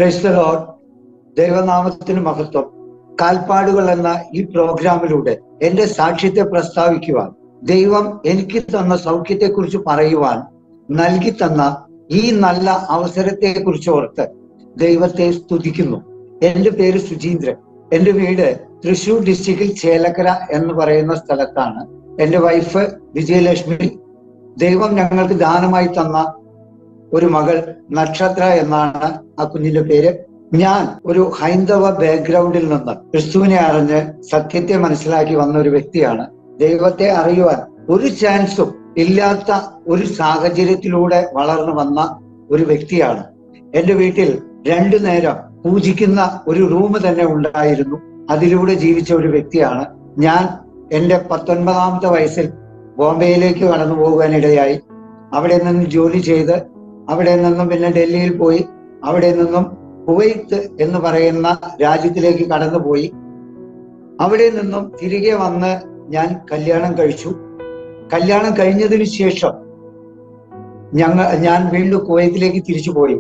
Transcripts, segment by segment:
Praise the Lord ദൈവനാമത്തിന് മഹത്വം കാൽപ്പാടുകൾ എന്ന ഈ പ്രോഗ്രാമിലൂടെ എന്റെ സാക്ഷ്യത്തെ പ്രസ്താവിക്കുവാൻ ദൈവം എനിക്ക് തന്ന സൗഖ്യത്തെക്കുറിച്ച് പറയുവാൻ നൽകി തന്ന ഈ നല്ല അവസരത്തെ കുറിച്ച് ഓർത്ത് ദൈവത്തെ സ്തുതിക്കുന്നു എന്റെ പേര് സുജീന്ദ്രൻ എന്റെ വീട് തൃശൂർ ഡിസ്ട്രിക്റ്റിൽ ചേലക്കര എന്ന് പറയുന്ന സ്ഥലത്താണ് എന്റെ വൈഫ് വിജയലക്ഷ്മി ദൈവം ഞങ്ങൾക്ക് ദാനമായി തന്ന ഒരു മകൾ നക്ഷത്ര എന്നാണ് ആ കുഞ്ഞിന്റെ പേര് ഞാൻ ഒരു ഹൈന്ദവ ബാക്ക്ഗ്രൗണ്ടിൽ നിന്ന് ക്രിസ്തുവിനെ അറിഞ്ഞ് സത്യത്തെ മനസ്സിലാക്കി വന്ന ഒരു വ്യക്തിയാണ് ദൈവത്തെ അറിയുവാൻ ഒരു ചാൻസും ഇല്ലാത്ത ഒരു സാഹചര്യത്തിലൂടെ വളർന്നു വന്ന ഒരു വ്യക്തിയാണ് എന്റെ വീട്ടിൽ രണ്ടു നേരം പൂജിക്കുന്ന ഒരു റൂം തന്നെ ഉണ്ടായിരുന്നു അതിലൂടെ ജീവിച്ച ഒരു വ്യക്തിയാണ് ഞാൻ എന്റെ പത്തൊൻപതാമത്തെ വയസ്സിൽ ബോംബെയിലേക്ക് കടന്നു പോകുവാനിടയായി അവിടെ നിന്നും ജോലി ചെയ്ത് അവിടെ നിന്നും പിന്നെ ഡൽഹിയിൽ പോയി അവിടെ നിന്നും കുവൈത്ത് എന്ന് പറയുന്ന രാജ്യത്തിലേക്ക് കടന്നുപോയി അവിടെ നിന്നും തിരികെ വന്ന് ഞാൻ കല്യാണം കഴിച്ചു കല്യാണം കഴിഞ്ഞതിന് ശേഷം ഞങ്ങൾ ഞാൻ വീണ്ടും കുവൈത്തിലേക്ക് തിരിച്ചു പോയി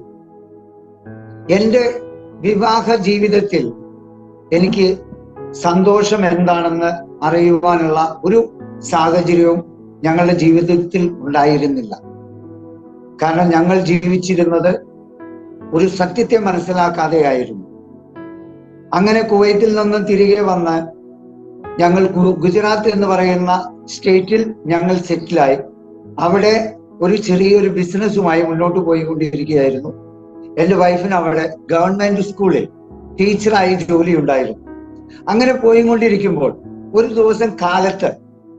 എന്റെ വിവാഹ ജീവിതത്തിൽ എനിക്ക് സന്തോഷം എന്താണെന്ന് അറിയുവാനുള്ള ഒരു സാഹചര്യവും ഞങ്ങളുടെ ജീവിതത്തിൽ ഉണ്ടായിരുന്നില്ല കാരണം ഞങ്ങൾ ജീവിച്ചിരുന്നത് ഒരു സത്യത്തെ മനസ്സിലാക്കാതെയായിരുന്നു അങ്ങനെ കുവൈത്തിൽ നിന്നും തിരികെ വന്ന് ഞങ്ങൾ ഗുജറാത്ത് എന്ന് പറയുന്ന സ്റ്റേറ്റിൽ ഞങ്ങൾ സെറ്റിലായി അവിടെ ഒരു ചെറിയൊരു ബിസിനസ്സുമായി മുന്നോട്ട് പോയിക്കൊണ്ടിരിക്കുകയായിരുന്നു എന്റെ വൈഫിന് അവിടെ ഗവൺമെന്റ് സ്കൂളിൽ ടീച്ചറായി ജോലി ഉണ്ടായിരുന്നു അങ്ങനെ പോയിക്കൊണ്ടിരിക്കുമ്പോൾ ഒരു ദിവസം കാലത്ത്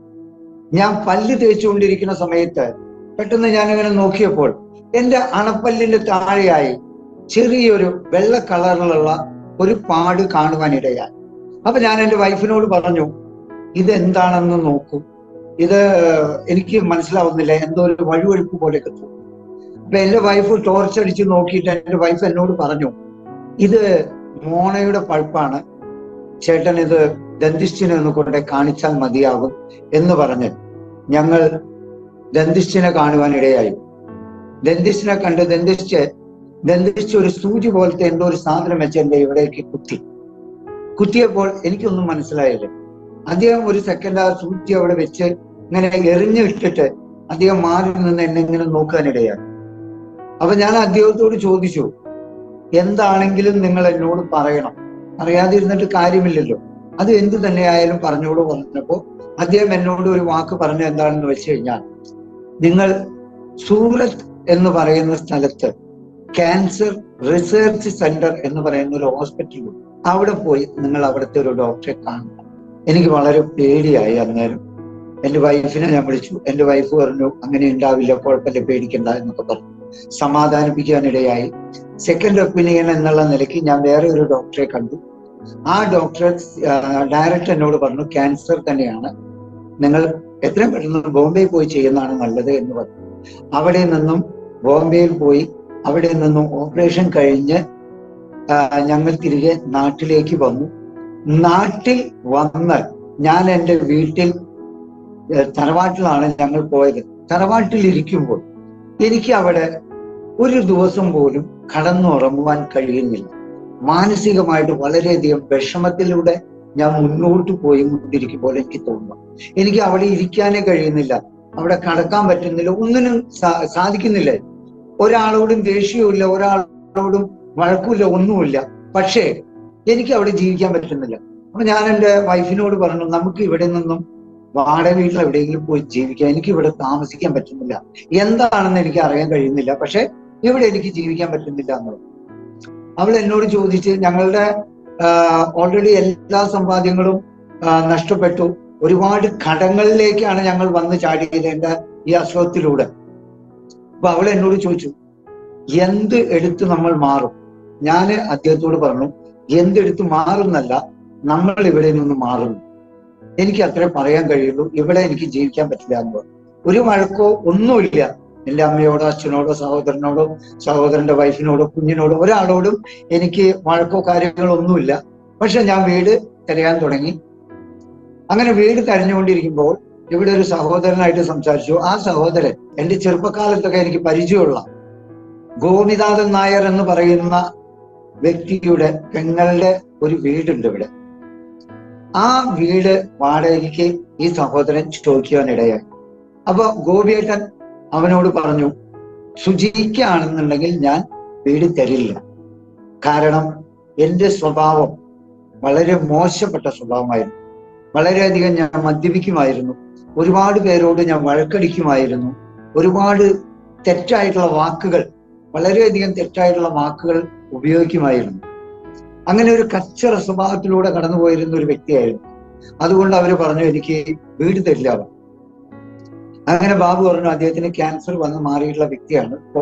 ഞാൻ പല്ല് തേച്ചുകൊണ്ടിരിക്കുന്ന സമയത്ത് പെട്ടെന്ന് ഞാൻ ഇങ്ങനെ നോക്കിയപ്പോൾ എന്റെ അണപ്പല്ലിന്റെ താഴെയായി ചെറിയൊരു വെള്ള കളറിലുള്ള ഒരു പാട് കാണുവാനിടയായി അപ്പൊ ഞാൻ എന്റെ വൈഫിനോട് പറഞ്ഞു ഇത് എന്താണെന്ന് നോക്കൂ ഇത് എനിക്ക് മനസ്സിലാവുന്നില്ല എന്തോ ഒരു വഴുവഴുപ്പ് പോലെയൊക്കെ തോന്നുന്നു അപ്പൊ എന്റെ വൈഫ് ടോർച്ച് അടിച്ച് നോക്കിയിട്ട് എന്റെ വൈഫ് എന്നോട് പറഞ്ഞു ഇത് മോണയുടെ പഴുപ്പാണ് ചേട്ടൻ ഇത് ദന്തിസ്റ്റിനെ ഒന്ന് കൊണ്ടേ കാണിച്ചാൽ മതിയാകും എന്ന് പറഞ്ഞ് ഞങ്ങൾ ദന്തിസ്റ്റിനെ കാണുവാനിടയായി ദന്തിസ്റ്റിനെ കണ്ട് ദന്തിസ്റ്റ് ദന്തിസ്റ്റ് ഒരു സൂചി പോലത്തെ എന്തോ ഒരു സാധനം വെച്ച് എന്റെ ഇവിടേക്ക് കുത്തി കുത്തിയപ്പോൾ എനിക്കൊന്നും മനസ്സിലായില്ല അദ്ദേഹം ഒരു സെക്കൻഡ് ആ സൂചി അവിടെ വെച്ച് ഇങ്ങനെ എറിഞ്ഞു വിട്ടിട്ട് അദ്ദേഹം മാറി നിന്ന് എന്നെ ഇങ്ങനെ നോക്കാനിടയാണ് അപ്പൊ ഞാൻ അദ്ദേഹത്തോട് ചോദിച്ചു എന്താണെങ്കിലും നിങ്ങൾ എന്നോട് പറയണം അറിയാതിരുന്നിട്ട് കാര്യമില്ലല്ലോ അത് എന്ത് തന്നെയായാലും പറഞ്ഞോട് പറഞ്ഞപ്പോ അദ്ദേഹം എന്നോട് ഒരു വാക്ക് പറഞ്ഞു എന്താണെന്ന് വെച്ച് കഴിഞ്ഞാൽ നിങ്ങൾ സൂറത്ത് എന്ന് പറയുന്ന സ്ഥലത്ത് ക്യാൻസർ റിസർച്ച് സെന്റർ എന്ന് പറയുന്ന ഒരു ഹോസ്പിറ്റലുണ്ട് അവിടെ പോയി നിങ്ങൾ അവിടുത്തെ ഒരു ഡോക്ടറെ കാണണം എനിക്ക് വളരെ പേടിയായി അന്നേരം എന്റെ വൈഫിനെ ഞാൻ വിളിച്ചു എന്റെ വൈഫ് പറഞ്ഞു അങ്ങനെ ഉണ്ടാവില്ല കുഴപ്പമില്ല പേടിക്കണ്ട എന്നൊക്കെ പറഞ്ഞു സമാധാനിപ്പിക്കാനിടയായി സെക്കൻഡ് ഒപ്പീനിയൻ എന്നുള്ള നിലയ്ക്ക് ഞാൻ വേറെ ഒരു ഡോക്ടറെ കണ്ടു ആ ഡോക്ടർ ഡയറക്റ്റ് എന്നോട് പറഞ്ഞു ക്യാൻസർ തന്നെയാണ് നിങ്ങൾ എത്രയും പെട്ടെന്ന് ബോംബെ പോയി ചെയ്യുന്നതാണ് നല്ലത് എന്ന് പറഞ്ഞു അവിടെ നിന്നും ബോംബെയിൽ പോയി അവിടെ നിന്നും ഓപ്പറേഷൻ കഴിഞ്ഞ് ഞങ്ങൾ തിരികെ നാട്ടിലേക്ക് വന്നു നാട്ടിൽ വന്ന് ഞാൻ എൻ്റെ വീട്ടിൽ തറവാട്ടിലാണ് ഞങ്ങൾ പോയത് തറവാട്ടിൽ ഇരിക്കുമ്പോൾ എനിക്ക് അവിടെ ഒരു ദിവസം പോലും കടന്നുറങ്ങുവാൻ കഴിയുന്നില്ല മാനസികമായിട്ട് വളരെയധികം വിഷമത്തിലൂടെ ഞാൻ മുന്നോട്ട് പോയി കൊണ്ടിരിക്കുമ്പോൾ എനിക്ക് തോന്നുന്നു എനിക്ക് അവിടെ ഇരിക്കാനേ കഴിയുന്നില്ല അവിടെ കടക്കാൻ പറ്റുന്നില്ല ഒന്നിനും സാധിക്കുന്നില്ല ഒരാളോടും ദേഷ്യവുമില്ല ഒരാളോടും വഴക്കുമില്ല ഒന്നുമില്ല പക്ഷേ എനിക്ക് അവിടെ ജീവിക്കാൻ പറ്റുന്നില്ല അപ്പൊ ഞാൻ എൻ്റെ വൈഫിനോട് പറഞ്ഞു നമുക്ക് ഇവിടെ നിന്നും വാടക വീട്ടിൽ എവിടെയെങ്കിലും പോയി ജീവിക്കാം എനിക്ക് ഇവിടെ താമസിക്കാൻ പറ്റുന്നില്ല എന്താണെന്ന് എനിക്ക് അറിയാൻ കഴിയുന്നില്ല പക്ഷെ ഇവിടെ എനിക്ക് ജീവിക്കാൻ പറ്റുന്നില്ല എന്നുള്ളത് അവൾ എന്നോട് ചോദിച്ച് ഞങ്ങളുടെ ഓൾറെഡി എല്ലാ സമ്പാദ്യങ്ങളും നഷ്ടപ്പെട്ടു ഒരുപാട് കടങ്ങളിലേക്കാണ് ഞങ്ങൾ വന്ന് ചാടിയത് എന്റെ ഈ അസുഖത്തിലൂടെ അപ്പൊ അവൾ എന്നോട് ചോദിച്ചു എന്ത് എടുത്ത് നമ്മൾ മാറും ഞാൻ അദ്ദേഹത്തോട് പറഞ്ഞു എന്തെടുത്ത് മാറുന്നല്ല നമ്മൾ ഇവിടെ നിന്ന് മാറുന്നു എനിക്ക് അത്രേ പറയാൻ കഴിയുള്ളൂ ഇവിടെ എനിക്ക് ജീവിക്കാൻ പറ്റില്ല എന്ന് പറഞ്ഞു ഒരു വഴക്കോ ഒന്നുമില്ല എന്റെ അമ്മയോടോ അച്ഛനോടോ സഹോദരനോടോ സഹോദരന്റെ വൈഫിനോടോ കുഞ്ഞിനോടോ ഒരാളോടും എനിക്ക് വഴക്കോ കാര്യങ്ങളോ ഒന്നുമില്ല പക്ഷെ ഞാൻ വീട് തിരയാൻ തുടങ്ങി അങ്ങനെ വീട് തെരഞ്ഞുകൊണ്ടിരിക്കുമ്പോൾ ഇവിടെ ഒരു സഹോദരനായിട്ട് സംസാരിച്ചു ആ സഹോദരൻ എന്റെ ചെറുപ്പകാലത്തൊക്കെ എനിക്ക് പരിചയമുള്ള ഗോപിനാഥൻ നായർ എന്ന് പറയുന്ന വ്യക്തിയുടെ പെങ്ങളുടെ ഒരു വീടുണ്ട് ഇവിടെ ആ വീട് വാടകയ്ക്ക് ഈ സഹോദരൻ ചോദിക്കുവാനിടയായി അപ്പൊ ഗോപിയേട്ടൻ അവനോട് പറഞ്ഞു ശുചിക്കാണെന്നുണ്ടെങ്കിൽ ഞാൻ വീട് തരില്ല കാരണം എന്റെ സ്വഭാവം വളരെ മോശപ്പെട്ട സ്വഭാവമായിരുന്നു വളരെയധികം ഞാൻ മദ്യപിക്കുമായിരുന്നു ഒരുപാട് പേരോട് ഞാൻ വഴക്കടിക്കുമായിരുന്നു ഒരുപാട് തെറ്റായിട്ടുള്ള വാക്കുകൾ വളരെയധികം തെറ്റായിട്ടുള്ള വാക്കുകൾ ഉപയോഗിക്കുമായിരുന്നു അങ്ങനെ ഒരു കച്ചറ സ്വഭാവത്തിലൂടെ കടന്നുപോയിരുന്ന ഒരു വ്യക്തിയായിരുന്നു അതുകൊണ്ട് അവര് പറഞ്ഞു എനിക്ക് വീട് തരില്ല അവർ അങ്ങനെ ബാബു പറഞ്ഞു അദ്ദേഹത്തിന് ക്യാൻസർ വന്ന് മാറിയിട്ടുള്ള വ്യക്തിയാണ് ഇപ്പോ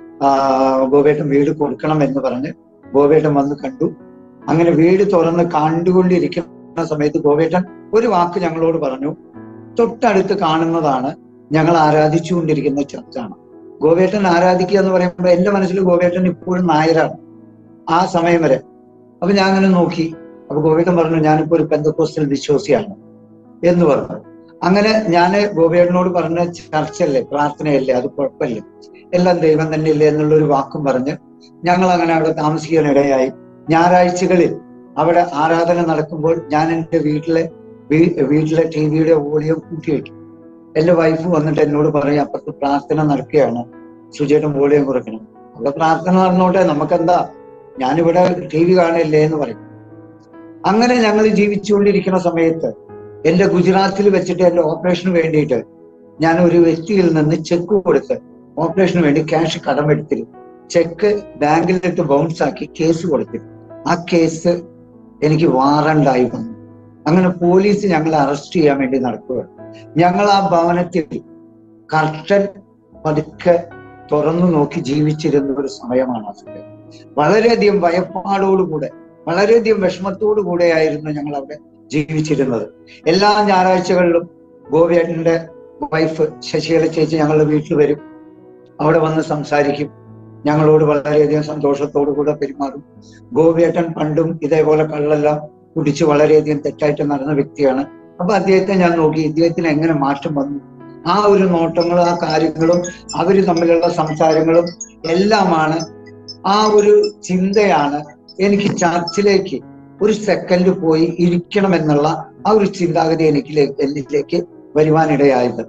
ഗോപേട്ടൻ വീട് കൊടുക്കണം എന്ന് പറഞ്ഞ് ഗോപേട്ടൻ വന്ന് കണ്ടു അങ്ങനെ വീട് തുറന്ന് കണ്ടുകൊണ്ടിരിക്കുന്ന സമയത്ത് ഗോപേട്ടൻ ഒരു വാക്ക് ഞങ്ങളോട് പറഞ്ഞു തൊട്ടടുത്ത് കാണുന്നതാണ് ഞങ്ങൾ ആരാധിച്ചുകൊണ്ടിരിക്കുന്ന ചർച്ചാണ് ഗോപേട്ടൻ ആരാധിക്കുക എന്ന് പറയുമ്പോൾ എന്റെ മനസ്സിൽ ഗോപേട്ടൻ ഇപ്പോഴും നായരാണ് ആ സമയം വരെ അപ്പൊ ഞാൻ അങ്ങനെ നോക്കി അപ്പൊ ഗോപേട്ടൻ പറഞ്ഞു ഞാനിപ്പോ ഒരു പെന്തക്കോസ്റ്റൽ വിശ്വാസിയാണ് എന്ന് പറഞ്ഞു അങ്ങനെ ഞാൻ ഗോപേട്ടനോട് പറഞ്ഞ ചർച്ചയല്ലേ പ്രാർത്ഥനയല്ലേ അത് കുഴപ്പമില്ല എല്ലാം ദൈവം തന്നെയല്ലേ എന്നുള്ള ഒരു വാക്കും പറഞ്ഞ് ഞങ്ങൾ അങ്ങനെ അവിടെ താമസിക്കാനിടയായി ഞായറാഴ്ചകളിൽ അവിടെ ആരാധന നടക്കുമ്പോൾ ഞാൻ എൻ്റെ വീട്ടിലെ വീട്ടിലെ ടി വിയുടെ വോളിയം കൂട്ടി വയ്ക്കും എന്റെ വൈഫ് വന്നിട്ട് എന്നോട് പറയും അപ്പുറത്ത് പ്രാർത്ഥന നടക്കുകയാണ് സുജയുടെ വോളിയം കുറയ്ക്കണം അവിടെ പ്രാർത്ഥന നടന്നോട്ടെ നമുക്കെന്താ ഞാനിവിടെ ടി വി കാണില്ലേ എന്ന് പറയും അങ്ങനെ ഞങ്ങൾ ജീവിച്ചുകൊണ്ടിരിക്കുന്ന സമയത്ത് എന്റെ ഗുജറാത്തിൽ വെച്ചിട്ട് എന്റെ ഓപ്പറേഷന് വേണ്ടിയിട്ട് ഞാൻ ഒരു വ്യക്തിയിൽ നിന്ന് ചെക്ക് കൊടുത്ത് ഓപ്പറേഷന് വേണ്ടി ക്യാഷ് കടമെടുത്തിരുന്നു ചെക്ക് ബാങ്കിലിട്ട് ബൗൺസ് ആക്കി കേസ് കൊടുത്തിരുന്നു ആ കേസ് എനിക്ക് വാറണ്ടായി വന്നു അങ്ങനെ പോലീസ് ഞങ്ങളെ അറസ്റ്റ് ചെയ്യാൻ വേണ്ടി നടക്കുകയാണ് ഞങ്ങൾ ആ ഭവനത്തിൽ കർട്ടൻ പതുക്കെ തുറന്നു നോക്കി ജീവിച്ചിരുന്ന ഒരു സമയമാണ് ആ സമയം വളരെയധികം ഭയപ്പാടോടുകൂടെ വളരെയധികം വിഷമത്തോടു കൂടെയായിരുന്നു ഞങ്ങൾ അവിടെ ജീവിച്ചിരുന്നത് എല്ലാ ഞായറാഴ്ചകളിലും ഗോപിയേട്ടന്റെ വൈഫ് ശശികല ചേച്ചി ഞങ്ങളുടെ വീട്ടിൽ വരും അവിടെ വന്ന് സംസാരിക്കും ഞങ്ങളോട് വളരെയധികം സന്തോഷത്തോടു കൂടെ പെരുമാറും ഗോപിയേട്ടൻ പണ്ടും ഇതേപോലെ കള്ളെല്ലാം കുടിച്ച് വളരെയധികം തെറ്റായിട്ട് നടന്ന വ്യക്തിയാണ് അപ്പൊ അദ്ദേഹത്തെ ഞാൻ നോക്കി ഇദ്ദേഹത്തിന് എങ്ങനെ മാറ്റം വന്നു ആ ഒരു നോട്ടങ്ങളും ആ കാര്യങ്ങളും അവര് തമ്മിലുള്ള സംസാരങ്ങളും എല്ലാമാണ് ആ ഒരു ചിന്തയാണ് എനിക്ക് ചർച്ചിലേക്ക് ഒരു സെക്കൻഡ് പോയി ഇരിക്കണം എന്നുള്ള ആ ഒരു ചിന്താഗതി എനിക്ക് എന്നിലേക്ക് വരുവാനിടയായത്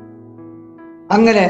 അങ്ങനെ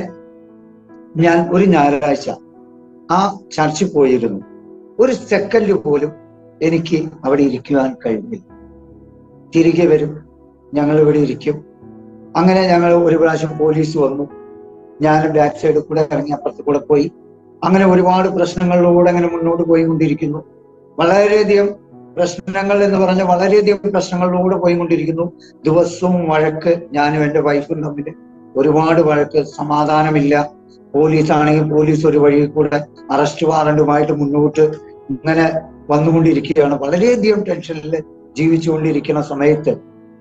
ഞാൻ ഒരു ഞായറാഴ്ച ആ ചർച്ചിൽ പോയിരുന്നു ഒരു സെക്കൻഡ് പോലും എനിക്ക് അവിടെ ഇരിക്കുവാൻ കഴിഞ്ഞില്ല തിരികെ വരും ഞങ്ങൾ ഇവിടെ ഇരിക്കും അങ്ങനെ ഞങ്ങൾ ഒരു പ്രാവശ്യം പോലീസ് വന്നു ഞാൻ ബാക്ക് സൈഡിൽ കൂടെ ഇറങ്ങി അപ്പുറത്ത് കൂടെ പോയി അങ്ങനെ ഒരുപാട് പ്രശ്നങ്ങളിലൂടെ അങ്ങനെ മുന്നോട്ട് പോയിക്കൊണ്ടിരിക്കുന്നു വളരെയധികം പ്രശ്നങ്ങൾ എന്ന് പറഞ്ഞ വളരെയധികം പ്രശ്നങ്ങളിലൂടെ പോയിക്കൊണ്ടിരിക്കുന്നു ദിവസവും വഴക്ക് ഞാനും എൻ്റെ വൈഫും തമ്മിൽ ഒരുപാട് വഴക്ക് സമാധാനമില്ല പോലീസ് ആണെങ്കിൽ പോലീസ് ഒരു വഴി കൂടെ അറസ്റ്റ് വാറണ്ടുമായിട്ട് മുന്നോട്ട് ഇങ്ങനെ വന്നുകൊണ്ടിരിക്കുകയാണ് വളരെയധികം ടെൻഷനിൽ ജീവിച്ചുകൊണ്ടിരിക്കുന്ന സമയത്ത്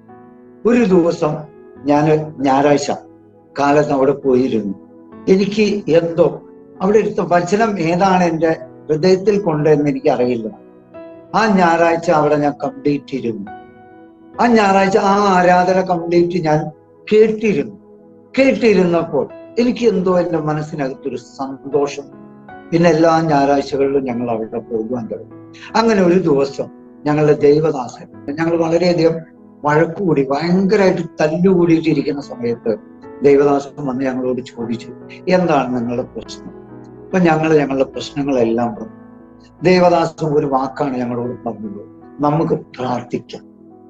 ഒരു ദിവസം ഞാൻ ഞായറാഴ്ച കാലത്ത് അവിടെ പോയിരുന്നു എനിക്ക് എന്തോ അവിടെ എടുത്ത വചനം ഏതാണ് എൻ്റെ ഹൃദയത്തിൽ കൊണ്ടെന്ന് എനിക്ക് അറിയില്ല ആ ഞായറാഴ്ച അവിടെ ഞാൻ കംപ്ലീറ്റ് ഇരുന്നു ആ ഞായറാഴ്ച ആ ആരാധന കംപ്ലീറ്റ് ഞാൻ കേട്ടിരുന്നു കേട്ടിരുന്നപ്പോൾ എനിക്ക് എന്തോ എൻ്റെ മനസ്സിനകത്തൊരു സന്തോഷം പിന്നെ എല്ലാ ഞായറാഴ്ചകളിലും ഞങ്ങൾ അവിടെ പോകുവാൻ തുടങ്ങി അങ്ങനെ ഒരു ദിവസം ഞങ്ങളുടെ ദൈവദാസൻ ഞങ്ങൾ വളരെയധികം വഴക്കുകൂടി ഭയങ്കരമായിട്ട് തല്ലുകൂടിയിട്ടിരിക്കുന്ന സമയത്ത് ദൈവദാസൻ വന്ന് ഞങ്ങളോട് ചോദിച്ചു എന്താണ് നിങ്ങളുടെ പ്രശ്നം അപ്പൊ ഞങ്ങൾ ഞങ്ങളുടെ പ്രശ്നങ്ങളെല്ലാം പറഞ്ഞു ദേവദാസൻ ഒരു വാക്കാണ് ഞങ്ങളോട് പറഞ്ഞത് നമുക്ക് പ്രാർത്ഥിക്കാം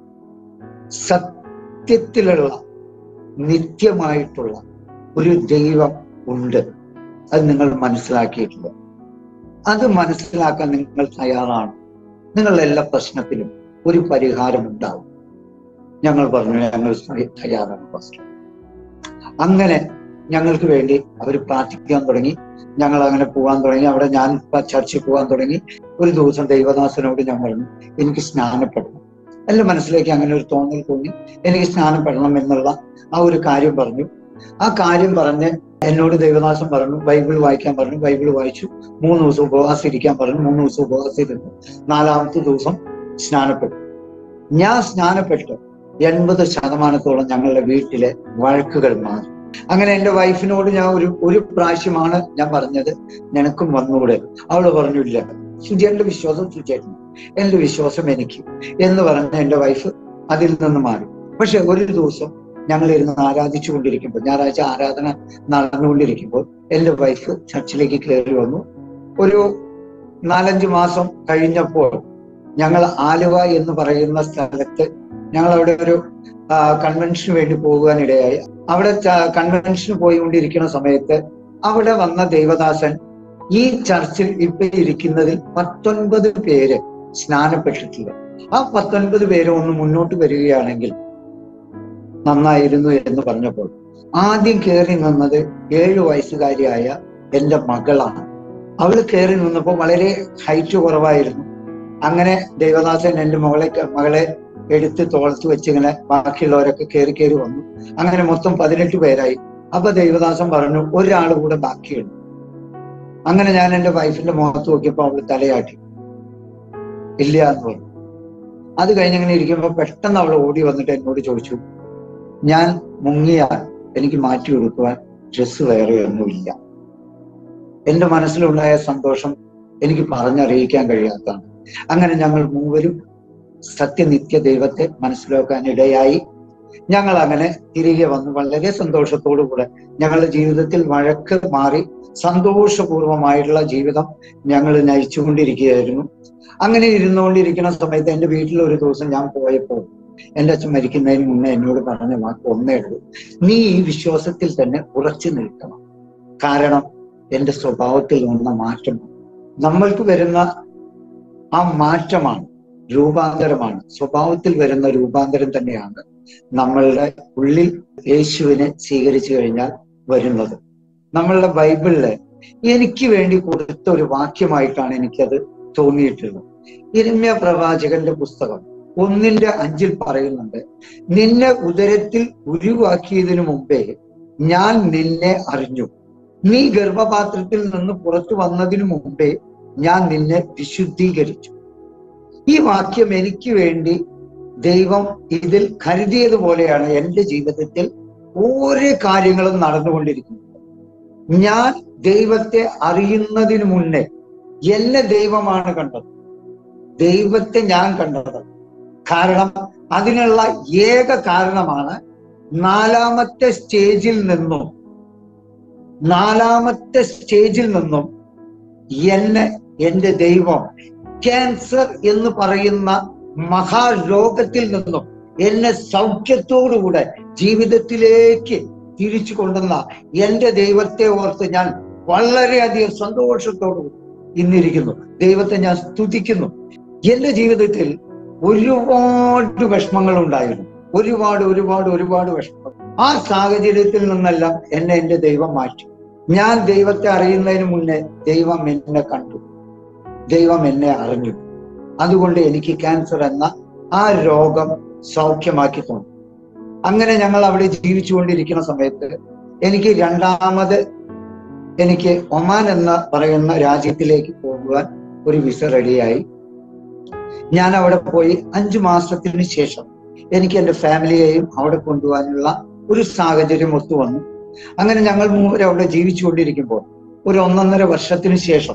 സത്യത്തിലുള്ള നിത്യമായിട്ടുള്ള ഒരു ദൈവം ഉണ്ട് അത് നിങ്ങൾ മനസ്സിലാക്കിയിട്ടില്ല അത് മനസ്സിലാക്കാൻ നിങ്ങൾ തയ്യാറാണ് നിങ്ങളുടെ എല്ലാ പ്രശ്നത്തിലും ഒരു പരിഹാരം ഉണ്ടാവും ഞങ്ങൾ പറഞ്ഞു ഞങ്ങൾ തയ്യാറാണ് ഫസ്റ്റ് അങ്ങനെ ഞങ്ങൾക്ക് വേണ്ടി അവർ പ്രാർത്ഥിക്കാൻ തുടങ്ങി ഞങ്ങൾ അങ്ങനെ പോകാൻ തുടങ്ങി അവിടെ ഞാൻ ചർച്ചിൽ പോകാൻ തുടങ്ങി ഒരു ദിവസം ദൈവദാസനോട് ഞാൻ പറഞ്ഞു എനിക്ക് സ്നാനപ്പെടണം എന്റെ മനസ്സിലേക്ക് അങ്ങനെ ഒരു തോന്നൽ തോന്നി എനിക്ക് സ്നാനപ്പെടണം എന്നുള്ള ആ ഒരു കാര്യം പറഞ്ഞു ആ കാര്യം പറഞ്ഞ് എന്നോട് ദൈവദാസൻ പറഞ്ഞു ബൈബിൾ വായിക്കാൻ പറഞ്ഞു ബൈബിൾ വായിച്ചു മൂന്ന് ദിവസം ഉപവാസം ഇരിക്കാൻ പറഞ്ഞു മൂന്ന് ദിവസം ഉപവാസം ഇരുന്നു നാലാമത്തെ ദിവസം സ്നാനപ്പെട്ടു ഞാൻ സ്നാനപ്പെട്ടു എൺപത് ശതമാനത്തോളം ഞങ്ങളുടെ വീട്ടിലെ വഴക്കുകൾ മാറി അങ്ങനെ എന്റെ വൈഫിനോട് ഞാൻ ഒരു ഒരു പ്രാവശ്യമാണ് ഞാൻ പറഞ്ഞത് നിനക്കും വന്നുകൂടെ അവള് പറഞ്ഞില്ല സുജേന്റെ വിശ്വാസം സുജേട്ടന് എന്റെ വിശ്വാസം എനിക്ക് എന്ന് പറഞ്ഞ എന്റെ വൈഫ് അതിൽ നിന്ന് മാറി പക്ഷെ ഒരു ദിവസം ഞങ്ങൾ ഇരുന്ന് ആരാധിച്ചുകൊണ്ടിരിക്കുമ്പോൾ ഞായറാഴ്ച ആരാധന നടന്നുകൊണ്ടിരിക്കുമ്പോൾ എന്റെ വൈഫ് ചർച്ചിലേക്ക് കയറി വന്നു ഒരു നാലഞ്ച് മാസം കഴിഞ്ഞപ്പോൾ ഞങ്ങൾ ആലുവ എന്ന് പറയുന്ന സ്ഥലത്ത് ഞങ്ങൾ അവിടെ ഒരു കൺവെൻഷന് വേണ്ടി പോകുവാനിടയായി അവിടെ കൺവെൻഷന് പോയിക്കൊണ്ടിരിക്കുന്ന സമയത്ത് അവിടെ വന്ന ദേവദാസൻ ഈ ചർച്ചിൽ ഇപ്പൊ ഇരിക്കുന്നതിൽ പത്തൊൻപത് പേര് സ്നാനപ്പെട്ടിട്ടുണ്ട് ആ പത്തൊൻപത് പേര് ഒന്ന് മുന്നോട്ട് വരികയാണെങ്കിൽ നന്നായിരുന്നു എന്ന് പറഞ്ഞപ്പോൾ ആദ്യം കയറി നിന്നത് ഏഴു വയസ്സുകാരിയായ എന്റെ മകളാണ് അവള് കയറി നിന്നപ്പോൾ വളരെ ഹൈറ്റ് കുറവായിരുന്നു അങ്ങനെ ദേവദാസൻ എന്റെ മകളെ മകളെ എടുത്ത് തോളത്ത് വെച്ചിങ്ങനെ ബാക്കിയുള്ളവരൊക്കെ കയറി കയറി വന്നു അങ്ങനെ മൊത്തം പതിനെട്ട് പേരായി അപ്പൊ ദേവദാസൻ പറഞ്ഞു ഒരാൾ കൂടെ ബാക്കിയുണ്ട് അങ്ങനെ ഞാൻ എന്റെ വൈഫിന്റെ മുഖത്ത് നോക്കിയപ്പോ അവള് തലയാട്ടി ഇല്ല എന്ന് പറഞ്ഞു അത് കഴിഞ്ഞങ്ങനെ ഇരിക്കുമ്പോ പെട്ടെന്ന് അവൾ ഓടി വന്നിട്ട് എന്നോട് ചോദിച്ചു ഞാൻ മുങ്ങിയാൽ എനിക്ക് മാറ്റി കൊടുക്കുവാൻ ഡ്രസ്സ് വേറെ ഒന്നുമില്ല എന്റെ മനസ്സിലുണ്ടായ സന്തോഷം എനിക്ക് പറഞ്ഞറിയിക്കാൻ കഴിയാത്തതാണ് അങ്ങനെ ഞങ്ങൾ മൂവരും സത്യനിത്യ ദൈവത്തെ മനസ്സിലാക്കാൻ ഇടയായി ഞങ്ങൾ അങ്ങനെ തിരികെ വന്ന് വളരെ സന്തോഷത്തോടു കൂടെ ഞങ്ങളുടെ ജീവിതത്തിൽ വഴക്ക് മാറി സന്തോഷപൂർവമായിട്ടുള്ള ജീവിതം ഞങ്ങൾ നയിച്ചുകൊണ്ടിരിക്കുകയായിരുന്നു അങ്ങനെ ഇരുന്നുകൊണ്ടിരിക്കുന്ന സമയത്ത് എൻ്റെ വീട്ടിൽ ഒരു ദിവസം ഞാൻ പോയപ്പോൾ എൻ്റെ അച്ഛൻ മരിക്കുന്നതിന് മുന്നേ എന്നോട് പറഞ്ഞ വാക്ക് ഒന്നേ ഉള്ളൂ നീ ഈ വിശ്വാസത്തിൽ തന്നെ ഉറച്ചു നിൽക്കണം കാരണം എൻ്റെ സ്വഭാവത്തിൽ വന്ന മാറ്റം നമ്മൾക്ക് വരുന്ന ആ മാറ്റമാണ് രൂപാന്തരമാണ് സ്വഭാവത്തിൽ വരുന്ന രൂപാന്തരം തന്നെയാണ് നമ്മളുടെ ഉള്ളിൽ യേശുവിനെ സ്വീകരിച്ചു കഴിഞ്ഞാൽ വരുന്നത് നമ്മളുടെ ബൈബിളില് എനിക്ക് വേണ്ടി കൊടുത്ത ഒരു വാക്യമായിട്ടാണ് എനിക്കത് തോന്നിയിട്ടുള്ളത് ഇരമ്യ പ്രവാചകന്റെ പുസ്തകം ഒന്നിന്റെ അഞ്ചിൽ പറയുന്നുണ്ട് നിന്നെ ഉദരത്തിൽ ഉരുവാക്കിയതിനു മുമ്പേ ഞാൻ നിന്നെ അറിഞ്ഞു നീ ഗർഭപാത്രത്തിൽ നിന്ന് പുറത്തു വന്നതിനു മുമ്പേ ഞാൻ നിന്നെ വിശുദ്ധീകരിച്ചു ഈ വാക്യം എനിക്ക് വേണ്ടി ദൈവം ഇതിൽ കരുതിയതുപോലെയാണ് എൻ്റെ ജീവിതത്തിൽ ഓരോ കാര്യങ്ങളും നടന്നുകൊണ്ടിരിക്കുന്നത് ഞാൻ ദൈവത്തെ അറിയുന്നതിന് മുന്നേ എന്നെ ദൈവമാണ് കണ്ടത് ദൈവത്തെ ഞാൻ കണ്ടത് കാരണം അതിനുള്ള ഏക കാരണമാണ് നാലാമത്തെ സ്റ്റേജിൽ നിന്നും നാലാമത്തെ സ്റ്റേജിൽ നിന്നും എന്നെ എൻ്റെ ദൈവം ക്യാൻസർ എന്ന് പറയുന്ന മഹാരോഗത്തിൽ നിന്നും എന്നെ സൗഖ്യത്തോടുകൂടെ ജീവിതത്തിലേക്ക് തിരിച്ചു കൊണ്ടുവന്ന എൻ്റെ ദൈവത്തെ ഓർത്ത് ഞാൻ വളരെയധികം സന്തോഷത്തോടു ഇന്നിരിക്കുന്നു ദൈവത്തെ ഞാൻ സ്തുതിക്കുന്നു എൻ്റെ ജീവിതത്തിൽ ഒരുപാട് വിഷമങ്ങൾ ഉണ്ടായിരുന്നു ഒരുപാട് ഒരുപാട് ഒരുപാട് വിഷമങ്ങൾ ആ സാഹചര്യത്തിൽ നിന്നെല്ലാം എന്നെ എൻ്റെ ദൈവം മാറ്റി ഞാൻ ദൈവത്തെ അറിയുന്നതിന് മുന്നേ ദൈവം എന്നെ കണ്ടു ദൈവം എന്നെ അറിഞ്ഞു അതുകൊണ്ട് എനിക്ക് ക്യാൻസർ എന്ന ആ രോഗം സൗഖ്യമാക്കി തന്നു അങ്ങനെ ഞങ്ങൾ അവിടെ ജീവിച്ചുകൊണ്ടിരിക്കുന്ന സമയത്ത് എനിക്ക് രണ്ടാമത് എനിക്ക് ഒമാൻ എന്ന് പറയുന്ന രാജ്യത്തിലേക്ക് പോകുവാൻ ഒരു വിസ റെഡിയായി ഞാൻ അവിടെ പോയി അഞ്ചു മാസത്തിന് ശേഷം എനിക്ക് എൻ്റെ ഫാമിലിയെയും അവിടെ കൊണ്ടുപോകാനുള്ള ഒരു സാഹചര്യം ഒത്തു വന്നു അങ്ങനെ ഞങ്ങൾ മൂവരും അവിടെ ജീവിച്ചുകൊണ്ടിരിക്കുമ്പോൾ ഒരു ഒന്നൊന്നര വർഷത്തിന് ശേഷം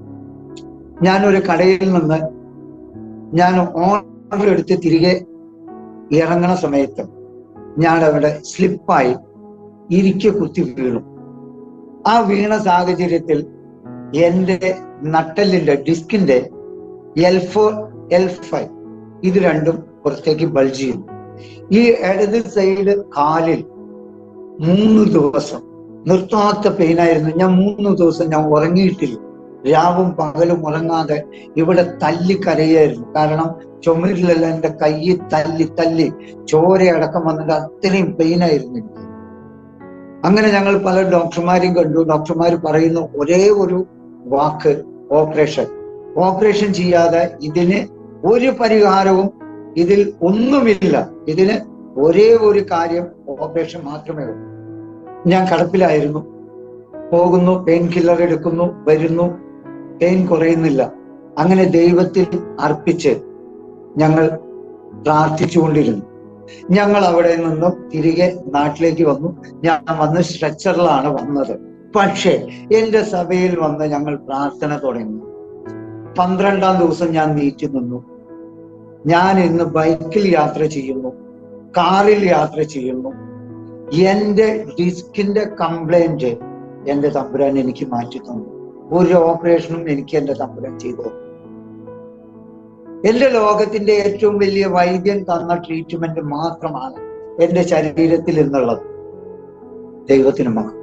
ഞാൻ ഒരു കടയിൽ നിന്ന് ഞാൻ ഓർഡർ എടുത്ത് തിരികെ ഇറങ്ങണ സമയത്ത് ഞാൻ അവിടെ സ്ലിപ്പായി ഇരിക്കെ കുത്തി വീണു ആ വീണ സാഹചര്യത്തിൽ എൻ്റെ നട്ടലിന്റെ ഡിസ്കിന്റെ എൽ ഫോർ എൽ ഫൈവ് ഇത് രണ്ടും പുറത്തേക്ക് ബൾജ് ചെയ്യുന്നു ഈ ഇടത് സൈഡ് കാലിൽ മൂന്ന് ദിവസം നിർത്താത്ത പെയിനായിരുന്നു ഞാൻ മൂന്ന് ദിവസം ഞാൻ ഉറങ്ങിയിട്ടില്ല രാവും പകലും ഉറങ്ങാതെ ഇവിടെ തല്ലി കരയായിരുന്നു കാരണം ചുമരിലെല്ലാം എൻ്റെ കൈ തല്ലി തല്ലി ചോരയടക്കം വന്നിട്ട് അത്രയും പെയിനായിരുന്നു എനിക്ക് അങ്ങനെ ഞങ്ങൾ പല ഡോക്ടർമാരെയും കണ്ടു ഡോക്ടർമാർ പറയുന്ന ഒരേ ഒരു വാക്ക് ഓപ്പറേഷൻ ഓപ്പറേഷൻ ചെയ്യാതെ ഇതിന് ഒരു പരിഹാരവും ഇതിൽ ഒന്നുമില്ല ഇതിന് ഒരേ ഒരു കാര്യം ഓപ്പറേഷൻ മാത്രമേ ഉള്ളൂ ഞാൻ കടപ്പിലായിരുന്നു പോകുന്നു പെയിൻ കില്ലർ എടുക്കുന്നു വരുന്നു പെയിൻ കുറയുന്നില്ല അങ്ങനെ ദൈവത്തിൽ അർപ്പിച്ച് ഞങ്ങൾ പ്രാർത്ഥിച്ചുകൊണ്ടിരുന്നു ഞങ്ങൾ അവിടെ നിന്നും തിരികെ നാട്ടിലേക്ക് വന്നു ഞാൻ വന്ന് സ്ട്രെച്ചറിലാണ് വന്നത് പക്ഷേ എന്റെ സഭയിൽ വന്ന് ഞങ്ങൾ പ്രാർത്ഥന തുടങ്ങി പന്ത്രണ്ടാം ദിവസം ഞാൻ നീറ്റി നിന്നു ഞാൻ ഇന്ന് ബൈക്കിൽ യാത്ര ചെയ്യുന്നു കാറിൽ യാത്ര ചെയ്യുന്നു എന്റെ ഡിസ്കിന്റെ കംപ്ലൈന്റ് എന്റെ തമ്പുരാൻ എനിക്ക് മാറ്റി തന്നു ഒരു ഓപ്പറേഷനും എനിക്ക് എന്റെ തമ്പുരാൻ ചെയ്തു തന്നു. എന്റെ ലോകത്തിന്റെ ഏറ്റവും വലിയ വൈദ്യൻ തന്ന ട്രീറ്റ്മെന്റ് മാത്രമാണ് എന്റെ ശരീരത്തിൽ എന്നുള്ളത് ദൈവത്തിന് മഹത്വം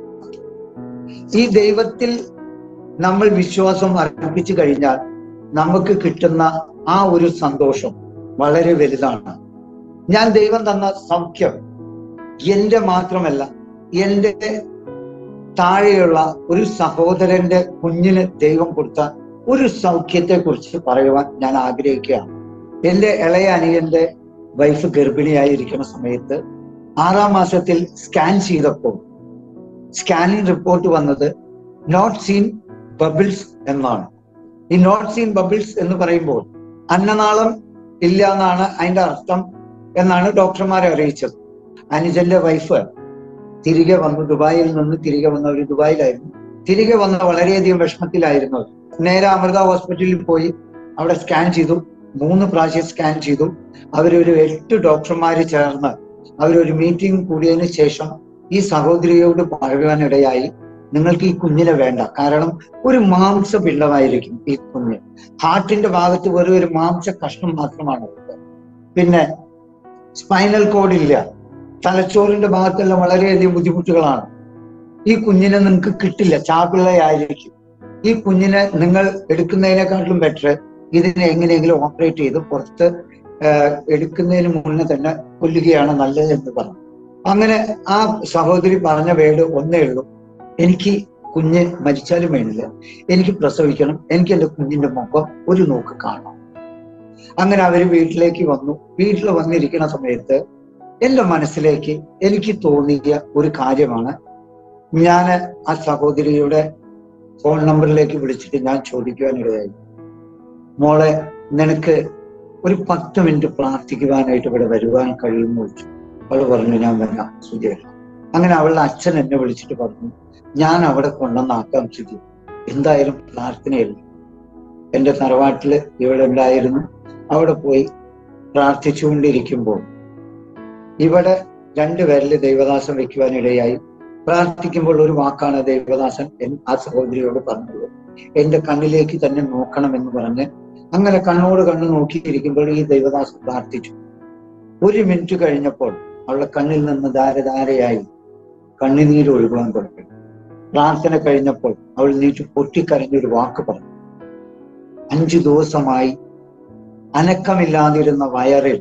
ഈ ദൈവത്തിൽ നമ്മൾ വിശ്വാസം അർപ്പിച്ചു കഴിഞ്ഞാൽ നമുക്ക് കിട്ടുന്ന ആ ഒരു സന്തോഷം വളരെ വലുതാണ് ഞാൻ ദൈവം തന്ന സൗഖ്യം എന്റെ മാത്രമല്ല എന്റെ താഴെയുള്ള ഒരു സഹോദരന്റെ കുഞ്ഞിന് ദൈവം കൊടുത്ത ഒരു സൗഖ്യത്തെ കുറിച്ച് പറയുവാൻ ഞാൻ ആഗ്രഹിക്കുകയാണ് എന്റെ ഇളയ അനിയന്റെ വൈഫ് ഗർഭിണിയായിരിക്കുന്ന സമയത്ത് ആറാം മാസത്തിൽ സ്കാൻ ചെയ്തപ്പോൾ സ്കാനിങ് റിപ്പോർട്ട് വന്നത് നോട്ട് സീൻ ബബിൾസ് എന്നാണ് ഈ നോട്ട് സീൻ ബബിൾസ് എന്ന് പറയുമ്പോൾ അന്നനാളം ഇല്ല എന്നാണ് അതിന്റെ അർത്ഥം എന്നാണ് ഡോക്ടർമാരെ അറിയിച്ചത് അനുജന്റെ വൈഫ് തിരികെ വന്നു ദുബായിൽ നിന്ന് തിരികെ വന്ന ഒരു ദുബായിലായിരുന്നു തിരികെ വന്ന വളരെയധികം വിഷമത്തിലായിരുന്നു അവർ. നേരെ അമൃത ഹോസ്പിറ്റലിൽ പോയി അവിടെ സ്കാൻ ചെയ്തു മൂന്ന് പ്രാവശ്യം സ്കാൻ ചെയ്തു അവരൊരു എട്ട് ഡോക്ടർമാര് ചേർന്ന് അവരൊരു മീറ്റിംഗ് കൂടിയതിനു ശേഷം ഈ സഹോദരിയോട് പറയുവാനിടയായി നിങ്ങൾക്ക് ഈ കുഞ്ഞിനെ വേണ്ട കാരണം ഒരു മാംസ പിണ്ടമായിരിക്കും ഈ കുഞ്ഞ് ഹാർട്ടിന്റെ ഭാഗത്ത് വെറും ഒരു മാംസ കഷ്ണം മാത്രമാണ് ഉള്ളത് പിന്നെ സ്പൈനൽ കോഡ് ഇല്ല തലച്ചോറിന്റെ ഭാഗത്തെല്ലാം വളരെയധികം ബുദ്ധിമുട്ടുകളാണ് ഈ കുഞ്ഞിനെ നിങ്ങൾക്ക് കിട്ടില്ല ചാപിള്ളയായിരിക്കും ഈ കുഞ്ഞിനെ നിങ്ങൾ എടുക്കുന്നതിനെക്കാട്ടിലും ബെറ്റർ ഇതിനെ എങ്ങനെയെങ്കിലും ഓപ്പറേറ്റ് ചെയ്ത് പുറത്ത് ആഹ്, എടുക്കുന്നതിന് മുന്നേ തന്നെ കൊല്ലുകയാണ് നല്ലത് എന്ന് പറഞ്ഞു അങ്ങനെ ആ സഹോദരി പറഞ്ഞ വേട് ഒന്നേ ഉള്ളൂ എനിക്ക് കുഞ്ഞ് മരിച്ചാലും വേണ്ടില്ല എനിക്ക് പ്രസവിക്കണം എനിക്ക് എന്റെ കുഞ്ഞിന്റെ മുഖം ഒരു നോക്ക് കാണണം അങ്ങനെ അവര് വീട്ടിലേക്ക് വന്നു വീട്ടിൽ വന്നിരിക്കുന്ന സമയത്ത് എന്റെ മനസ്സിലേക്ക് എനിക്ക് തോന്നിയ ഒരു കാര്യമാണ് ഞാൻ ആ സഹോദരിയുടെ ഫോൺ നമ്പറിലേക്ക് വിളിച്ചിട്ട് ഞാൻ ചോദിക്കുവാനിടയായി മോളെ നിനക്ക് ഒരു പത്ത് മിനിറ്റ് പ്രാർത്ഥിക്കുവാനായിട്ട് ഇവിടെ വരുവാൻ കഴിയുമെന്ന് ചോദിച്ചു അവൾ പറഞ്ഞു ഞാൻ വരാം സുജയ അങ്ങനെ അവളുടെ അച്ഛൻ എന്നെ വിളിച്ചിട്ട് പറഞ്ഞു ഞാൻ അവിടെ കൊണ്ടുവന്നാക്കാം സുജി എന്തായാലും പ്രാർത്ഥനയല്ല എന്റെ തറവാട്ടില് ഇവിടെ ഉണ്ടായിരുന്നു അവിടെ പോയി പ്രാർത്ഥിച്ചുകൊണ്ടിരിക്കുമ്പോൾ ഇവിടെ രണ്ടുപേരിൽ ദൈവദാസൻ വെക്കുവാനിടയായി പ്രാർത്ഥിക്കുമ്പോൾ ഒരു വാക്കാണ് ദൈവദാസൻ എൻ- ആ സഹോദരിയോട് പറഞ്ഞത് എന്റെ കണ്ണിലേക്ക് തന്നെ നോക്കണമെന്ന് പറഞ്ഞ് അങ്ങനെ കണ്ണോട് കണ്ണ് നോക്കിയിരിക്കുമ്പോൾ ഈ ദൈവദാസൻ പ്രാർത്ഥിച്ചു ഒരു മിനിറ്റ് കഴിഞ്ഞപ്പോൾ അവളുടെ കണ്ണിൽ നിന്ന് ധാരധാരയായി കണ്ണുനീര് ഒഴുകുവാൻ തുടങ്ങി പ്രാർത്ഥന കഴിഞ്ഞപ്പോൾ അവൾ നീറ്റ് പൊട്ടിക്കരഞ്ഞൊരു വാക്ക് പറഞ്ഞു അഞ്ചു ദിവസമായി അനക്കമില്ലാതിരുന്ന വയറിൽ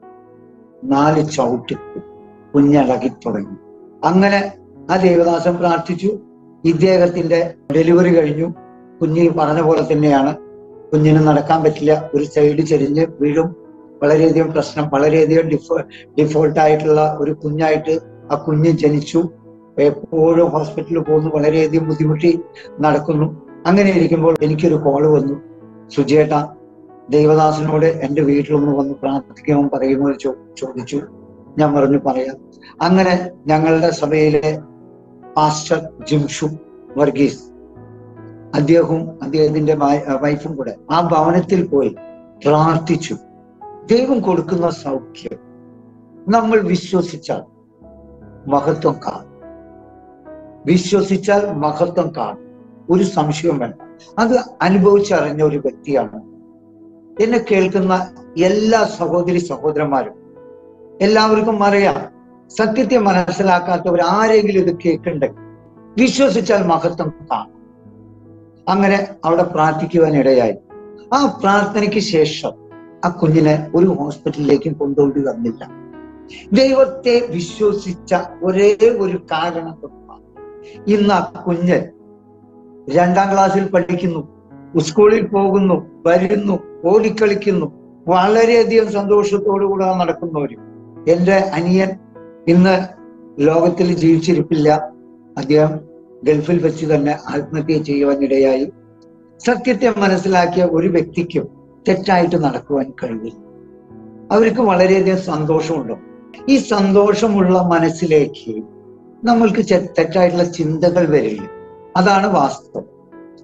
നാല് ചവിട്ടി കുഞ്ഞളകി തുടങ്ങി അങ്ങനെ ആ ദേവദാസൻ പ്രാർത്ഥിച്ചു ഇദ്ദേഹത്തിന്റെ ഡെലിവറി കഴിഞ്ഞു കുഞ്ഞ് ഈ പറഞ്ഞ പോലെ തന്നെയാണ് കുഞ്ഞിന് നടക്കാൻ പറ്റില്ല ഒരു സൈഡ് ചെരിഞ്ഞ് വീഴും വളരെയധികം പ്രശ്നം വളരെയധികം ഡിഫോ ഡിഫോൾട്ട് ആയിട്ടുള്ള ഒരു കുഞ്ഞായിട്ട് ആ കുഞ്ഞ് ജനിച്ചു എപ്പോഴും ഹോസ്പിറ്റലിൽ പോകുന്നു വളരെയധികം ബുദ്ധിമുട്ടി നടക്കുന്നു അങ്ങനെ ഇരിക്കുമ്പോൾ എനിക്കൊരു കോള് വന്നു സുജേട്ട ദൈവദാസനോട് എന്റെ വീട്ടിലൊന്ന് വന്ന് പ്രാർത്ഥിക്കുമോ പറയുമോ എന്ന് ചോ- ചോദിച്ചു ഞാൻ പറഞ്ഞു പറയാം അങ്ങനെ ഞങ്ങളുടെ സഭയിലെ പാസ്റ്റർ ജിംഷു വർഗീസ് അദ്ദേഹവും അദ്ദേഹത്തിന്റെ വൈ- വൈഫും കൂടെ ആ ഭവനത്തിൽ പോയി പ്രാർത്ഥിച്ചു ദൈവം കൊടുക്കുന്ന സൗഖ്യം നമ്മൾ വിശ്വസിച്ചാൽ മഹത്വം കാണും വിശ്വസിച്ചാൽ മഹത്വം കാണും ഒരു സംശയവും വേണ്ട അത് അനുഭവിച്ചറിഞ്ഞ ഒരു വ്യക്തിയാണ് എന്നെ കേൾക്കുന്ന എല്ലാ സഹോദരി സഹോദരന്മാരും എല്ലാവർക്കും അറിയാം സത്യത്തെ മനസ്സിലാക്കാത്തവർ ആരെങ്കിലും ഇത് കേൾക്കണ്ടെങ്കിൽ വിശ്വസിച്ചാൽ മഹത്വം കാണും അങ്ങനെ അവിടെ പ്രാർത്ഥിക്കുവാൻ ഇടയായി ആ പ്രാർത്ഥനയ്ക്ക് ശേഷം ആ കുഞ്ഞിനെ ഒരു ഹോസ്പിറ്റലിലേക്കും കൊണ്ടുപോയി വന്നില്ല ദൈവത്തെ വിശ്വസിച്ച ഒരേ ഒരു കാരണം കൊണ്ടാണ് ഇന്ന് ആ കുഞ്ഞ് രണ്ടാം ക്ലാസ്സിൽ പഠിക്കുന്നു സ്കൂളിൽ പോകുന്നു വരുന്നു ഓടിക്കളിക്കുന്നു വളരെയധികം സന്തോഷത്തോടു കൂടെ നടക്കുന്നവര് എന്റെ അനിയൻ ഇന്ന് ലോകത്തിൽ ജീവിച്ചിരിപ്പില്ല അദ്ദേഹം ഗൾഫിൽ വെച്ച് തന്നെ ആത്മഹത്യ ചെയ്യുവാനിടയായി സത്യത്തെ മനസ്സിലാക്കിയ ഒരു വ്യക്തിക്കും തെറ്റായിട്ട് നടക്കുവാൻ കഴിയില്ല അവർക്ക് വളരെയധികം സന്തോഷമുണ്ട് ഈ സന്തോഷമുള്ള മനസ്സിലേക്ക് നമ്മൾക്ക് ചെ- തെറ്റായിട്ടുള്ള ചിന്തകൾ വരില്ല അതാണ് വാസ്തവം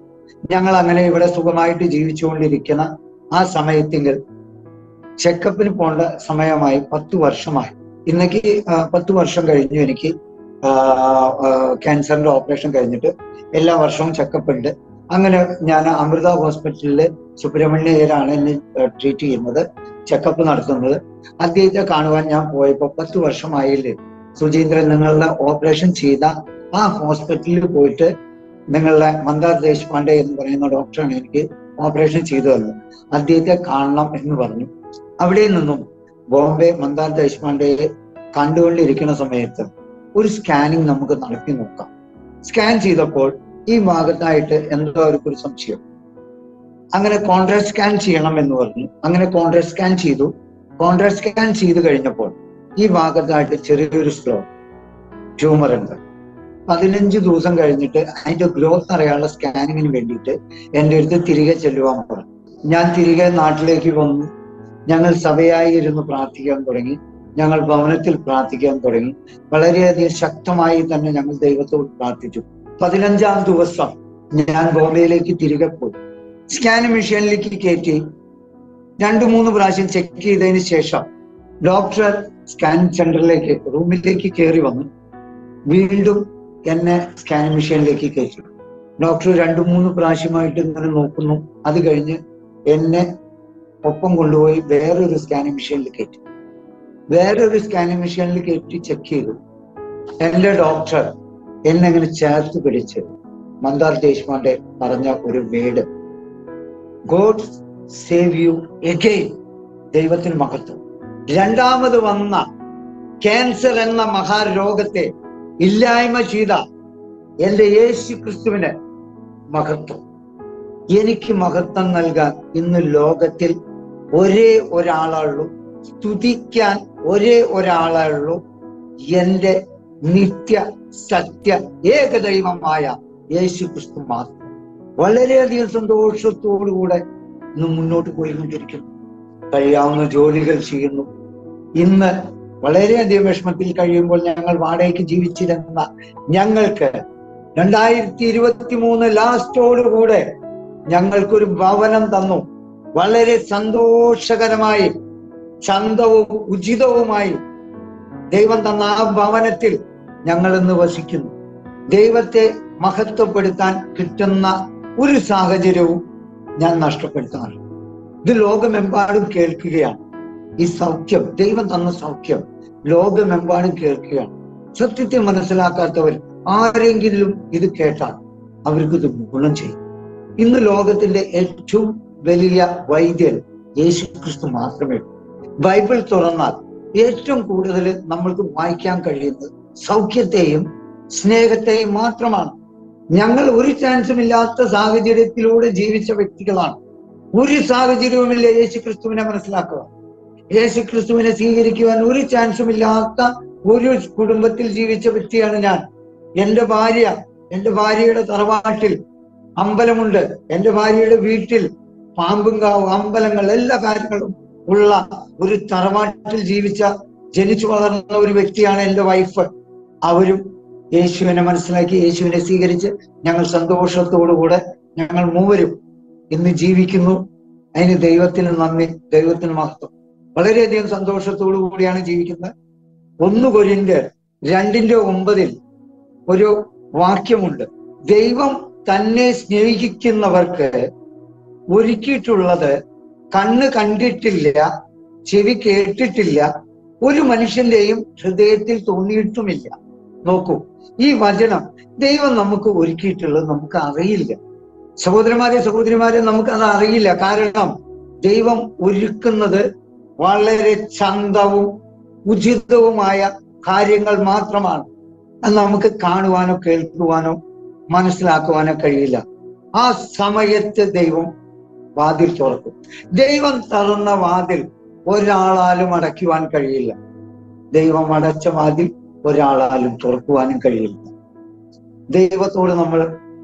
ഞങ്ങൾ അങ്ങനെ ഇവിടെ സുഖമായിട്ട് ജീവിച്ചുകൊണ്ടിരിക്കുന്ന ആ സമയത്തെങ്കിൽ ചെക്കപ്പിന് പോകേണ്ട സമയമായി പത്ത് വർഷമായി ഇന്നേക്ക് ആ, പത്ത് വർഷം കഴിഞ്ഞു എനിക്ക് ക്യാൻസറിന്റെ ഓപ്പറേഷൻ കഴിഞ്ഞിട്ട് എല്ലാ വർഷവും ചെക്കപ്പ് ഉണ്ട് അങ്ങനെ ഞാൻ അമൃത ഹോസ്പിറ്റലില് സുബ്രഹ്മണ്യയിലാണ് എന്നെ ട്രീറ്റ് ചെയ്യുന്നത് ചെക്കപ്പ് നടത്തുന്നത് അദ്ദേഹത്തെ കാണുവാൻ ഞാൻ പോയപ്പോ പത്ത് വർഷമായില്ലേ സുചീന്ദ്രൻ നിങ്ങളുടെ ഓപ്പറേഷൻ ചെയ്ത ആ ഹോസ്പിറ്റലിൽ പോയിട്ട് നിങ്ങളുടെ മന്ദാർ ദേശ്പാണ്ഡെ എന്ന് പറയുന്ന ഡോക്ടറാണ് എനിക്ക് ഓപ്പറേഷൻ ചെയ്തു തന്നത് അദ്ദേഹത്തെ കാണണം എന്ന് പറഞ്ഞു അവിടെ നിന്നും ബോംബെ മന്ദാർ ദേശ്പാണ്ഡെയെ കണ്ടുകൊണ്ടിരിക്കുന്ന സമയത്ത് ഒരു സ്കാനിങ് നമുക്ക് നടത്തി നോക്കാം സ്കാൻ ചെയ്തപ്പോൾ ഈ ഭാഗത്തായിട്ട് എന്തോ അവർക്കൊരു സംശയം അങ്ങനെ കോൺട്രാക്ട് സ്കാൻ ചെയ്യണം എന്ന് പറഞ്ഞു അങ്ങനെ കോൺട്രാക്ട് സ്കാൻ ചെയ്തു കോൺട്രാക്ട് സ്കാൻ ചെയ്ത് കഴിഞ്ഞപ്പോൾ ഈ ഭാഗത്തായിട്ട് ചെറിയൊരു സ്ലോ ട്യൂമർ ഉണ്ട് പതിനഞ്ച് ദിവസം കഴിഞ്ഞിട്ട് അതിന്റെ ഗ്രോത്ത് അറിയാനുള്ള സ്കാനിങ്ങിന് വേണ്ടിയിട്ട് എൻ്റെ അടുത്ത് തിരികെ ചെല്ലുവാൻ പറഞ്ഞു ഞാൻ തിരികെ നാട്ടിലേക്ക് വന്നു ഞങ്ങൾ സഭയായി ഇരുന്ന് പ്രാർത്ഥിക്കാൻ തുടങ്ങി ഞങ്ങൾ ഭവനത്തിൽ പ്രാർത്ഥിക്കാൻ തുടങ്ങി വളരെയധികം ശക്തമായി തന്നെ ഞങ്ങൾ ദൈവത്തോട് പ്രാർത്ഥിച്ചു പതിനഞ്ചാം ദിവസം ഞാൻ ബോംബെയിലേക്ക് തിരികെ പോയി സ്കാൻ മെഷീനിലേക്ക് കയറ്റി രണ്ടു മൂന്ന് പ്രാവശ്യം ചെക്ക് ചെയ്തതിന് ശേഷം ഡോക്ടർ സ്കാൻ സെന്ററിലേക്ക് റൂമിലേക്ക് കയറി വന്നു വീണ്ടും എന്നെ സ്കാൻ മെഷീനിലേക്ക് കയറ്റി ഡോക്ടർ രണ്ടു മൂന്ന് പ്രാവശ്യമായിട്ട് ഇങ്ങനെ നോക്കുന്നു അത് കഴിഞ്ഞ് എന്നെ ഒപ്പം കൊണ്ടുപോയി വേറൊരു സ്കാനിങ് മെഷീനിൽ കയറ്റി വേറൊരു സ്കാനിങ് മെഷീനിൽ കയറ്റി ചെക്ക് ചെയ്തു എന്റെ ഡോക്ടർ എന്നെ അങ്ങനെ ചേർത്ത് പിടിച്ച് മന്ദാർ ദേശ്പാണ്ഡെ പറഞ്ഞ ഒരു word God save you again ദൈവത്തിന് മഹത്വം രണ്ടാമത് വന്ന ക്യാൻസർ എന്ന മഹാരോഗത്തെ ഇല്ലായ്മ ചെയ്ത എന്റെ യേശു ക്രിസ്തുവിന് മഹത്വം എനിക്ക് മഹത്വം നൽകാൻ ഇന്ന് ലോകത്തിൽ ഒരേ ഒരാളുള്ളൂ സ്തുതിക്കാൻ ഒരേ ഒരാളുള്ളൂ എന്റെ നിത്യ സത്യ ഏകദൈവമായ യേശു ക്രിസ്തു മാത്രം വളരെയധികം സന്തോഷത്തോടുകൂടെ ഇന്ന് മുന്നോട്ട് പോയിക്കൊണ്ടിരിക്കുന്നു കഴിയാവുന്ന ജോലികൾ ചെയ്യുന്നു ഇന്ന് വളരെയധികം വിഷമത്തിൽ കഴിയുമ്പോൾ ഞങ്ങൾ വാടകയ്ക്ക് ജീവിച്ചിരുന്ന ഞങ്ങൾക്ക് രണ്ടായിരത്തി ഇരുപത്തി മൂന്ന് ലാസ്റ്റോടുകൂടെ ഞങ്ങൾക്കൊരു ഭവനം തന്നു വളരെ സന്തോഷകരമായി ചന്തവും ഉചിതവുമായി ദൈവം തന്ന ആ ഭവനത്തിൽ ഞങ്ങൾ ഇന്ന് വസിക്കുന്നു ദൈവത്തെ മഹത്വപ്പെടുത്താൻ കിട്ടുന്ന ഒരു സാഹചര്യവും ഞാൻ നഷ്ടപ്പെടുത്താറില്ല ഇത് ലോകമെമ്പാടും കേൾക്കുകയാണ് ഈ സൗഖ്യം ദൈവം തന്ന സൗഖ്യം ലോകമെമ്പാടും കേൾക്കുകയാണ് സത്യത്തെ മനസ്സിലാക്കാത്തവർ ആരെങ്കിലും ഇത് കേട്ടാൽ അവർക്ക് ഇത് ഗുണം ചെയ്യും ഇന്ന് ലോകത്തിന്റെ ഏറ്റവും വലിയ വൈദ്യൻ യേശു ക്രിസ്തു മാത്രമേ ഉള്ളൂ ബൈബിൾ തുറന്നാൽ ഏറ്റവും കൂടുതൽ നമ്മൾക്ക് വായിക്കാൻ കഴിയുന്നത് സൗഖ്യത്തെയും സ്നേഹത്തെയും മാത്രമാണ് ഞങ്ങൾ ഒരു ചാൻസും ഇല്ലാത്ത സാഹചര്യത്തിലൂടെ ജീവിച്ച വ്യക്തികളാണ് ഒരു സാഹചര്യവുമില്ല യേശു ക്രിസ്തുവിനെ മനസ്സിലാക്കുക യേശു ക്രിസ്തുവിനെ സ്വീകരിക്കുവാൻ ഒരു ചാൻസും ഇല്ലാത്ത ഒരു കുടുംബത്തിൽ ജീവിച്ച വ്യക്തിയാണ് ഞാൻ എന്റെ ഭാര്യ എന്റെ ഭാര്യയുടെ തറവാട്ടിൽ അമ്പലമുണ്ട് എന്റെ ഭാര്യയുടെ വീട്ടിൽ പാമ്പുംകാവ് അമ്പലങ്ങൾ എല്ലാ കാര്യങ്ങളും ഉള്ള ഒരു തറവാട്ടിൽ ജീവിച്ച ജനിച്ചു വളർന്ന ഒരു വ്യക്തിയാണ് എന്റെ വൈഫ് അവരും യേശുവിനെ മനസ്സിലാക്കി യേശുവിനെ സ്വീകരിച്ച് ഞങ്ങൾ സന്തോഷത്തോടുകൂടെ ഞങ്ങൾ മൂവരും ഇന്ന് ജീവിക്കുന്നു അതിന് ദൈവത്തിന് നന്ദി ദൈവത്തിന് മഹത്വം വളരെയധികം സന്തോഷത്തോടു കൂടിയാണ് ജീവിക്കുന്നത് ഒന്ന് കൊരിന്റെ രണ്ടിന്റെ ഒമ്പതിൽ ഒരു വാക്യമുണ്ട് ദൈവം തന്നെ സ്നേഹിക്കുന്നവർക്ക് ഒരുക്കിയിട്ടുള്ളത് കണ്ണ് കണ്ടിട്ടില്ല ചെവി കേട്ടിട്ടില്ല ഒരു മനുഷ്യന്റെയും ഹൃദയത്തിൽ തോന്നിയിട്ടുമില്ല നോക്കൂ ഈ വചനം ദൈവം നമുക്ക് ഒരുക്കിയിട്ടുള്ളത് നമുക്ക് അറിയില്ല സഹോദരന്മാരെ സഹോദരിമാരെ നമുക്ക് അത് അറിയില്ല കാരണം ദൈവം ഒരുക്കുന്നത് വളരെ ചന്തവും ഉചിതവുമായ കാര്യങ്ങൾ മാത്രമാണ് അത് നമുക്ക് കാണുവാനോ കേൾക്കുവാനോ മനസ്സിലാക്കുവാനോ കഴിയില്ല ആ സമയത്ത് ദൈവം വാതിൽ തുറക്കും ദൈവം തുറന്ന വാതിൽ ഒരാളാലും അടയ്ക്കുവാൻ കഴിയില്ല ദൈവം അടച്ച വാതിൽ ഒരാളാലും തുറക്കുവാനും കഴിയില്ല ദൈവത്തോട് നമ്മൾ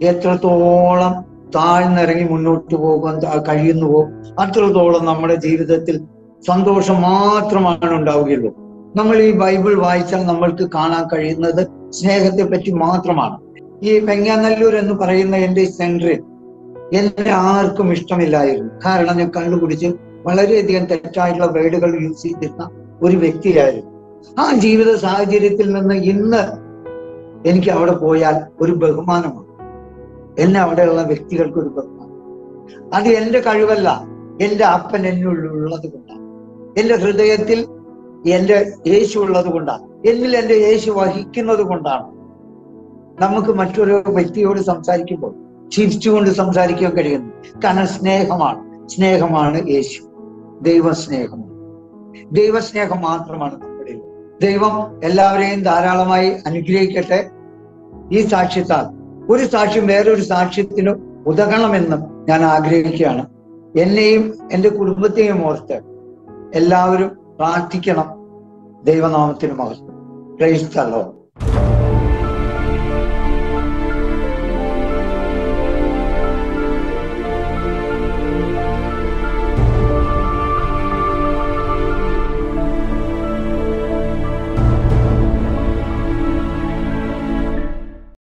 എത്രത്തോളം താഴ്ന്നിറങ്ങി മുന്നോട്ട് പോകാൻ കഴിയുന്നുവോ അത്രത്തോളം നമ്മുടെ ജീവിതത്തിൽ സന്തോഷം മാത്രമാണ് ഉണ്ടാവുകയുള്ളൂ നമ്മൾ ഈ ബൈബിൾ വായിച്ചാൽ നമ്മൾക്ക് കാണാൻ കഴിയുന്നത് സ്നേഹത്തെ പറ്റി മാത്രമാണ് ഈ വെങ്ങാനല്ലൂർ എന്ന് പറയുന്ന എന്റെ സെന്ററിൽ എന്നെ ആർക്കും ഇഷ്ടമില്ലായിരുന്നു കാരണം ഞാൻ കള്ളു കുടിച്ച് വളരെയധികം തെറ്റായിട്ടുള്ള വേർഡുകൾ യൂസ് ചെയ്തിരുന്ന ഒരു വ്യക്തിയായിരുന്നു ആ ജീവിത സാഹചര്യത്തിൽ നിന്ന് ഇന്ന് എനിക്ക് അവിടെ പോയാൽ ഒരു ബഹുമാനമാണ് എന്നെ അവിടെയുള്ള വ്യക്തികൾക്ക് ഒരു ബഹുമാനം അത് എന്റെ കഴിവല്ല എന്റെ അപ്പൻ എന്നുള്ളത് കൊണ്ടാണ് എന്റെ ഹൃദയത്തിൽ എന്റെ യേശു ഉള്ളത് കൊണ്ടാണ് എന്നിൽ എന്റെ യേശു വഹിക്കുന്നത് കൊണ്ടാണ് നമുക്ക് മറ്റൊരു വ്യക്തിയോട് സംസാരിക്കുമ്പോൾ ചിരിച്ചുകൊണ്ട് സംസാരിക്കാൻ കഴിയുന്നു കാരണം സ്നേഹമാണ് സ്നേഹമാണ് യേശു ദൈവസ്നേഹമാണ് ദൈവസ്നേഹം മാത്രമാണ് നമ്മുടെ ദൈവം എല്ലാവരെയും ധാരാളമായി അനുഗ്രഹിക്കട്ടെ ഈ സാക്ഷ്യത്താൽ ഒരു സാക്ഷ്യം വേറൊരു സാക്ഷ്യത്തിനും ഉതകണമെന്നും ഞാൻ ആഗ്രഹിക്കുകയാണ് എന്നെയും എൻ്റെ കുടുംബത്തെയും ഓർത്ത് എല്ലാവരും പ്രാർത്ഥിക്കണം ദൈവനാമത്തിന് മഹത്വം പ്രൈസ് തല്ലോ